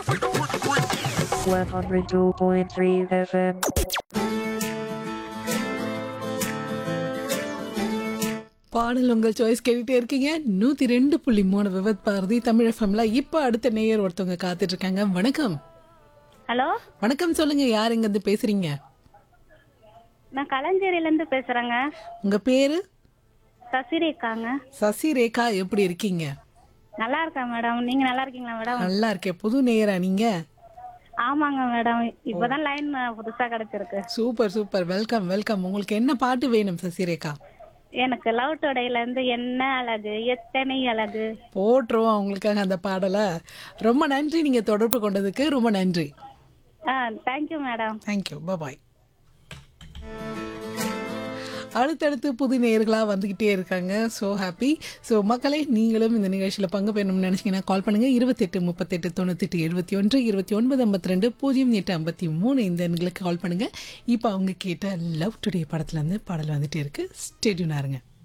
102.3 FM. பாடல் உங்கள் choice கேட்டுட்டே இருக்கீங்க நூத்தி ரெண்டு புள்ளி மூணு விவத் பாரதி தமிழ் எஃப்எம்ல இப்ப அடுத்த நேயர் ஒருத்தவங்க காத்துட்டு இருக்காங்க வணக்கம் ஹலோ வணக்கம் சொல்லுங்க யார் எங்க இருந்து பேசுறீங்க நான் களஞ்சேரியில இருந்து பேசுறேங்க உங்க பேரு சசிரேக்காங்க சசி ரேகா எப்படி இருக்கீங்க நல்லா இருக்கேன் மேடம் நீங்க நல்லா இருக்கீங்களா மேடம் நல்லா இருக்கேன் புது நேயரா நீங்க ஆமாங்க மேடம் இப்பதான் லைன் புதுசா கிடைச்சிருக்கு சூப்பர் சூப்பர் வெல்கம் வெல்கம் உங்களுக்கு என்ன பாட்டு வேணும் சசி ரேகா எனக்கு லவ் டுடேல இருந்து என்ன அழகு எத்தனை அழகு போட்டுருவோம் அவங்களுக்காக அந்த பாடலை ரொம்ப நன்றி நீங்க தொடர்பு கொண்டதுக்கு ரொம்ப நன்றி ஆ தேங்க்யூ மேடம் தேங்க்யூ பாய் அடுத்தடுத்து புது நேர்களாக வந்துக்கிட்டே இருக்காங்க ஸோ ஹாப்பி ஸோ மக்களே நீங்களும் இந்த நிகழ்ச்சியில் பங்கு பெறணும்னு நினச்சிங்கன்னா கால் பண்ணுங்கள் இருபத்தெட்டு முப்பத்தெட்டு தொண்ணூத்தெட்டு எழுபத்தி ஒன்று இருபத்தி ஒன்பது ஐம்பத்தி ரெண்டு பூஜ்ஜியம் எட்டு ஐம்பத்தி மூணு இந்த எண்களுக்கு கால் பண்ணுங்கள் இப்போ அவங்க கேட்ட லவ் டுடே படத்துலேருந்து பாடல் வந்துட்டே இருக்கு ஸ்டேடியூனாக இருங்க